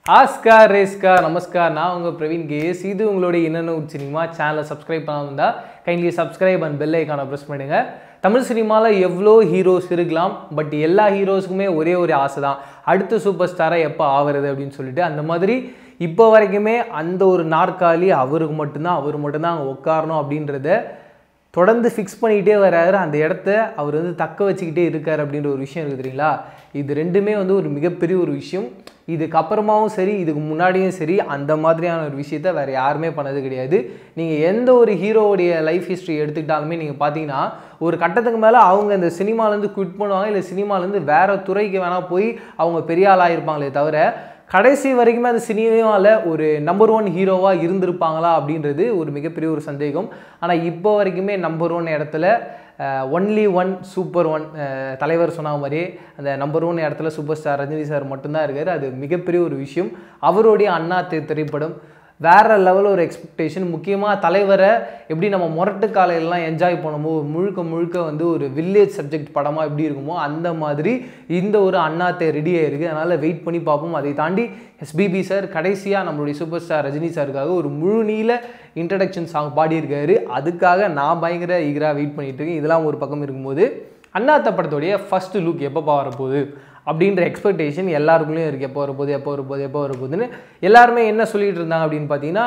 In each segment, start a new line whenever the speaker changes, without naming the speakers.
Oscar ரேஸ்கார் நமஸ்கார் நான் உங்கள் Praveen KS இது உங்களுடைய என்னென்ன சினிமா சேனலை சப்ஸ்கிரைப் பண்ணாமல் இருந்தால் கைண்ட்லி சப்ஸ்கிரைப் அண்ட் பெல் ஐக்கானை ப்ரெஸ் பண்ணுங்க தமிழ் சினிமாவில் எவ்வளோ ஹீரோஸ் இருக்கலாம் பட் எல்லா ஹீரோஸுக்குமே ஒரே ஒரு ஆசை தான் அடுத்த சூப்பர் ஸ்டாராக எப்போ ஆகிறது அப்படின்னு சொல்லிட்டு அந்த மாதிரி இப்போ வரைக்குமே அந்த ஒரு நாற்காலி அவருக்கு மட்டும்தான் அவர் மட்டும்தான் அங்கே உட்காரணும் அப்படின்றத தொடர்ந்து ஃபிக்ஸ் பண்ணிக்கிட்டே வராரு அந்த இடத்த அவர் வந்து தக்க வச்சுக்கிட்டே இருக்கார் அப்படின்ற ஒரு விஷயம் இருக்குது தெரியுங்களா இது ரெண்டுமே வந்து ஒரு மிகப்பெரிய ஒரு விஷயம் இதுக்கப்புறமாவும் சரி இதுக்கு முன்னாடியும் சரி அந்த மாதிரியான ஒரு விஷயத்த வேறு யாருமே பண்ணது கிடையாது நீங்கள் எந்த ஒரு ஹீரோவுடைய லைஃப் ஹிஸ்ட்ரி எடுத்துக்கிட்டாலுமே நீங்கள் பார்த்தீங்கன்னா ஒரு கட்டத்துக்கு மேலே அவங்க இந்த சினிமாலேருந்து குவிட் பண்ணுவாங்க இல்லை சினிமாலேருந்து வேறு துறைக்கு வேணால் போய் அவங்க பெரிய ஆளாக இருப்பாங்களே தவிர கடைசி வரைக்குமே அந்த சினிமாவில் ஒரு நம்பர் ஒன் ஹீரோவாக இருந்திருப்பாங்களா அப்படின்றது ஒரு மிகப்பெரிய ஒரு சந்தேகம் ஆனால் இப்போ வரைக்குமே நம்பர் ஒன் இடத்துல ஒன்லி ஒன் சூப்பர் ஒன் தலைவர் சொன்ன மாதிரி அந்த நம்பர் ஒன் இடத்துல சூப்பர் ஸ்டார் ரஜினி சார் மட்டும்தான் இருக்கார் அது மிகப்பெரிய ஒரு விஷயம் அவருடைய அண்ணா தி- திரைப்படம் வேற லெவல் ஒரு எக்ஸ்பெக்டேஷன் முக்கியமாக தலைவரை எப்படி நம்ம முரட்டு காலையிலலாம் என்ஜாய் பண்ணுமோ முழுக்க முழுக்க வந்து ஒரு வில்லேஜ் சப்ஜெக்ட் படமாக எப்படி இருக்குமோ அந்த மாதிரி இந்த ஒரு அண்ணாத்தை ரெடி ஆயிருக்கு அதனால் வெயிட் பண்ணி பார்ப்போம் அதை தாண்டி எஸ்பிபி சார் கடைசியாக நம்மளுடைய சூப்பர் ஸ்டார் ரஜினி சாருக்காக ஒரு முழு நீள இன்ட்ரடக்ஷன் சாங் பாடியிருக்காரு அதுக்காக நான் பயங்கர ஈகராக வெயிட் பண்ணிட்டு இருக்கேன் இதெல்லாம் ஒரு பக்கம் இருக்கும்போது அண்ணாத்த படத்துடைய ஃபர்ஸ்ட் லுக் எப்பப்பா வரப்போகுது அப்படின்ற எக்ஸ்பெக்டேஷன் எல்லாருக்குள்ளேயும் இருக்குது எப்போ வரப்போகுது எப்போ வரப்போகுது எப்போ வரப்போகுதுன்னு எல்லாருமே என்ன சொல்லிட்டு இருந்தாங்க அப்படின்னு பார்த்தீங்கன்னா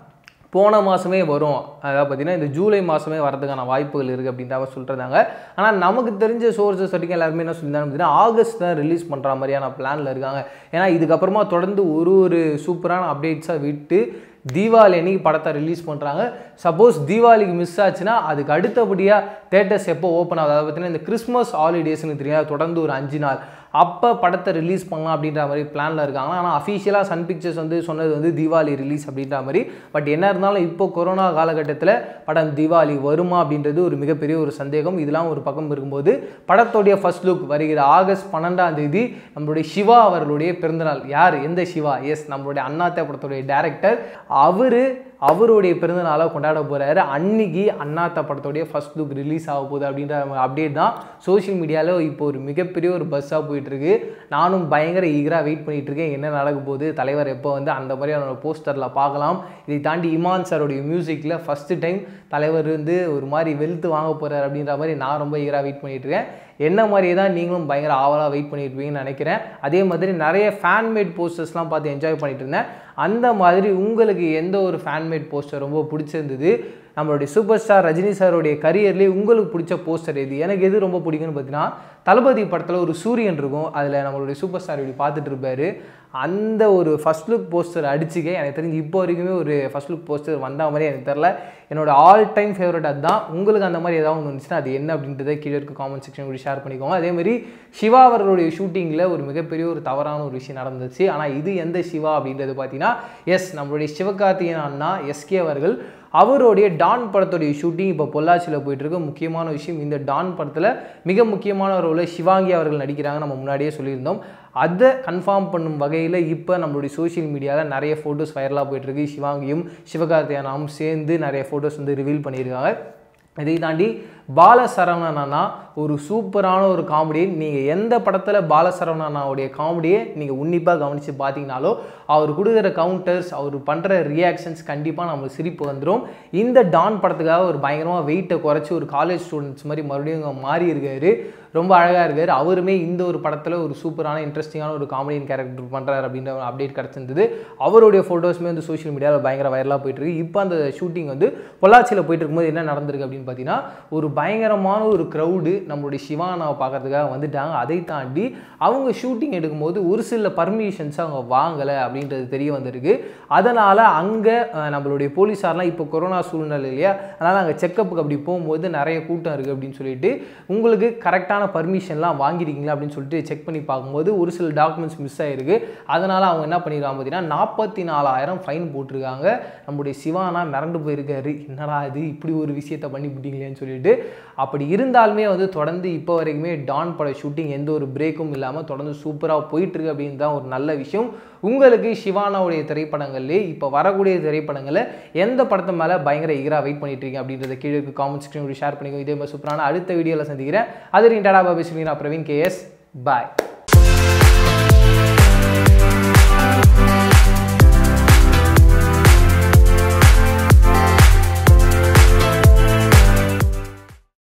போன மாதமே வரும் அதாவது பார்த்தீங்கன்னா இந்த ஜூலை மாதமே வரதுக்கான வாய்ப்புகள் இருக்குது அப்படின்ற மாதிரி சொல்லிருந்தாங்க ஆனால் நமக்கு தெரிஞ்ச சோர்சஸ் வரைக்கும் எல்லாருமே என்ன சொல்லியிருந்தாங்க அப்படின்னா ஆகஸ்ட் தான் ரிலீஸ் பண்ணுற மாதிரியான பிளானில் இருக்காங்க ஏன்னா இதுக்கப்புறமா தொடர்ந்து ஒரு ஒரு சூப்பரான அப்டேட்ஸாக விட்டு தீபாவளி அன்னைக்கு படத்தை ரிலீஸ் பண்ணுறாங்க சப்போஸ் தீபாவளிக்கு மிஸ் ஆச்சுன்னா அதுக்கு அடுத்தபடியாக தேட்டர்ஸ் எப்போ ஓப்பன் ஆகுது அதாவது பார்த்தீங்கன்னா இந்த கிறிஸ்மஸ் ஹாலிடேஸ்னு தெரியாது தொடர்ந்து ஒரு அஞ்சு நாள் அப்போ படத்தை ரிலீஸ் பண்ணலாம் அப்படின்ற மாதிரி பிளானில் இருக்காங்க ஆனால் அஃபிஷியலாக சன் பிக்சர்ஸ் வந்து சொன்னது வந்து தீபாவளி ரிலீஸ் அப்படின்ற மாதிரி பட் என்ன இருந்தாலும் இப்போ கொரோனா காலகட்டத்தில் படம் தீபாவளி வருமா அப்படின்றது ஒரு மிகப்பெரிய ஒரு சந்தேகம் இதெல்லாம் ஒரு பக்கம் இருக்கும்போது படத்துடைய ஃபர்ஸ்ட் லுக் வருகிற ஆகஸ்ட் பன்னெண்டாம் தேதி நம்மளுடைய சிவா அவர்களுடைய பிறந்தநாள் யார் எந்த சிவா எஸ் நம்மளுடைய அண்ணாத்த படத்துடைய டேரக்டர் அவர் அவருடைய பிறந்தநாளை கொண்டாட போகிறாரு அன்னைக்கு அண்ணாத்த படத்துடைய ஃபர்ஸ்ட் லுக் ரிலீஸ் ஆக போகுது அப்படின்ற அப்டேட் தான் சோஷியல் மீடியாவில் இப்போ ஒரு மிகப்பெரிய ஒரு பஸ்ஸாக போயிட்டுருக்கு நானும் பயங்கர ஈகராக வெயிட் பண்ணிட்டு இருக்கேன் என்ன நடக்க போகுது தலைவர் எப்போ வந்து அந்த மாதிரியான போஸ்டரில் பார்க்கலாம் இதை தாண்டி இமான் சாரோடைய மியூசிக்கில் ஃபஸ்ட்டு டைம் தலைவர் வந்து ஒரு மாதிரி வெளுத்து வாங்க போகிறார் அப்படின்ற மாதிரி நான் ரொம்ப ஈகராக வெயிட் பண்ணிட்டு இருக்கேன் என்ன மாதிரியே தான் நீங்களும் பயங்கர ஆவலாக வெயிட் பண்ணியிருப்பீங்கன்னு நினைக்கிறேன் அதே மாதிரி நிறைய ஃபேன்மேட் போஸ்டர்ஸ்லாம் பார்த்து என்ஜாய் பண்ணிட்டு இருந்தேன் அந்த மாதிரி உங்களுக்கு எந்த ஒரு ஃபேன்மேட் போஸ்டர் ரொம்ப பிடிச்சிருந்தது நம்மளுடைய சூப்பர் ஸ்டார் ரஜினி சாருடைய கரியர்லேயே உங்களுக்கு பிடிச்ச போஸ்டர் எது எனக்கு எது ரொம்ப பிடிக்கும்னு பார்த்தீங்கன்னா தளபதி படத்தில் ஒரு சூரியன் இருக்கும் அதில் நம்மளுடைய சூப்பர் ஸ்டார் இப்படி பார்த்துட்டு இருப்பாரு அந்த ஒரு ஃபர்ஸ்ட் லுக் போஸ்டர் அடிச்சுக்க எனக்கு தெரிஞ்சு இப்போ வரைக்குமே ஒரு ஃபர்ஸ்ட் லுக் போஸ்டர் வந்த மாதிரி எனக்கு தெரில என்னோட ஆல் டைம் ஃபேவரட் அதுதான் உங்களுக்கு அந்த மாதிரி ஏதாவது ஒன்று இருந்துச்சுன்னா அது என்ன அப்படின்றத கீழே இருக்க காமெண்ட் செக்ஷன் கூட ஷேர் பண்ணிக்கோங்க அதே மாதிரி சிவா அவர்களுடைய ஷூட்டிங்கில் ஒரு மிகப்பெரிய ஒரு தவறான ஒரு விஷயம் நடந்துச்சு ஆனால் இது எந்த சிவா அப்படின்றது பார்த்தீங்கன்னா எஸ் நம்மளுடைய சிவகார்த்திகேயன் அண்ணா எஸ்கே அவர்கள் அவருடைய டான் படத்துடைய ஷூட்டிங் இப்போ பொள்ளாச்சியில் போயிட்டு இருக்கு முக்கியமான விஷயம் இந்த டான் படத்தில் மிக முக்கியமான ரோலில் சிவாங்கி அவர்கள் நடிக்கிறாங்க நம்ம முன்னாடியே சொல்லியிருந்தோம் அதை கன்ஃபார்ம் பண்ணும் வகையில் இப்போ நம்மளுடைய சோஷியல் மீடியாவில் நிறைய ஃபோட்டோஸ் வைரலாக போயிட்டுருக்கு சிவாங்கியும் சிவகார்த்தியானாவும் சேர்ந்து நிறைய ஃபோட்டோஸ் வந்து ரிவீல் பண்ணியிருக்காங்க இதை தாண்டி பாலசரவணன் அண்ணா ஒரு சூப்பரான ஒரு காமெடி நீங்கள் எந்த படத்தில் பாலசரவணன் அண்ணாவுடைய காமெடியை நீங்கள் உன்னிப்பாக கவனித்து பார்த்தீங்கனாலோ அவர் கொடுக்குற கவுண்டர்ஸ் அவர் பண்ணுற ரியாக்ஷன்ஸ் கண்டிப்பாக நம்மளுக்கு சிரிப்பு வந்துடும் இந்த டான் படத்துக்காக ஒரு பயங்கரமாக வெயிட்டை குறைச்சி ஒரு காலேஜ் ஸ்டூடெண்ட்ஸ் மாதிரி மறுபடியும் இங்க மாறி இருக்காரு ரொம்ப அழகாக இருக்கார் அவருமே இந்த ஒரு படத்தில் ஒரு சூப்பரான இன்ட்ரெஸ்டிங்கான ஒரு காமெடியன் கேரக்டர் பண்ணுறாரு அப்படின்ற ஒரு அப்டேட் கிடச்சிருந்தது அவருடைய ஃபோட்டோஸுமே வந்து சோஷியல் மீடியாவில் பயங்கர வைரலாக போயிட்டு இருக்கு இப்போ அந்த ஷூட்டிங் வந்து பொள்ளாச்சியில் போயிட்டு இருக்கும்போது என்ன நடந்திருக்கு அப்படின்னு பார்த்தீங்கன்னா ஒரு பயங்கரமான ஒரு க்ரௌடு நம்மளுடைய சிவானாவை பார்க்கறதுக்காக வந்துட்டாங்க அதை தாண்டி அவங்க ஷூட்டிங் எடுக்கும்போது ஒரு சில பர்மிஷன்ஸ் அவங்க வாங்கலை அப்படின்றது தெரிய வந்திருக்கு அதனால் அங்கே நம்மளுடைய போலீஸார்லாம் இப்போ கொரோனா சூழ்நிலை இல்லையா அதனால் அங்கே செக்கப்புக்கு அப்படி போகும்போது நிறைய கூட்டம் இருக்குது அப்படின்னு சொல்லிட்டு உங்களுக்கு கரெக்டான பர்மிஷன்லாம் வாங்கியிருக்கீங்களா அப்படின்னு சொல்லிட்டு செக் பண்ணி பார்க்கும்போது ஒரு சில டாக்குமெண்ட்ஸ் மிஸ் ஆகிருக்கு அதனால் அவங்க என்ன பண்ணியிருக்காங்க பார்த்தீங்கன்னா நாற்பத்தி நாலாயிரம் ஃபைன் போட்டிருக்காங்க நம்முடைய சிவானா மிரண்டு போயிருக்காரு என்னடா இது இப்படி ஒரு விஷயத்த பண்ணி விட்டீங்களேன்னு சொல்லிட்டு அப்படி இருந்தாலுமே வந்து தொடர்ந்து இப்போ வரைக்குமே டான் பட ஷூட்டிங் எந்த ஒரு பிரேக்கும் இல்லாமல் தொடர்ந்து சூப்பராக போயிட்டுருக்கு அப்படின்னு தான் ஒரு நல்ல விஷயம் உங்களுக்கு சிவானாவுடைய திரைப்படங்கள்லேயே இப்போ வரக்கூடிய திரைப்படங்களில் எந்த படத்து மேலே பயங்கர ஈகராக வெயிட் பண்ணிட்டு இருக்கீங்க அப்படின்றத கீழே இருக்க காமெண்ட் செக்ஷன் ஷேர் பண்ணிக்கோ இதே மாதிரி சூப்பரான அடுத்த வீடியோவில் சந்திக்கிறேன் அது டாடா பாபி நான் பிரவீன் கேஎஸ் பாய்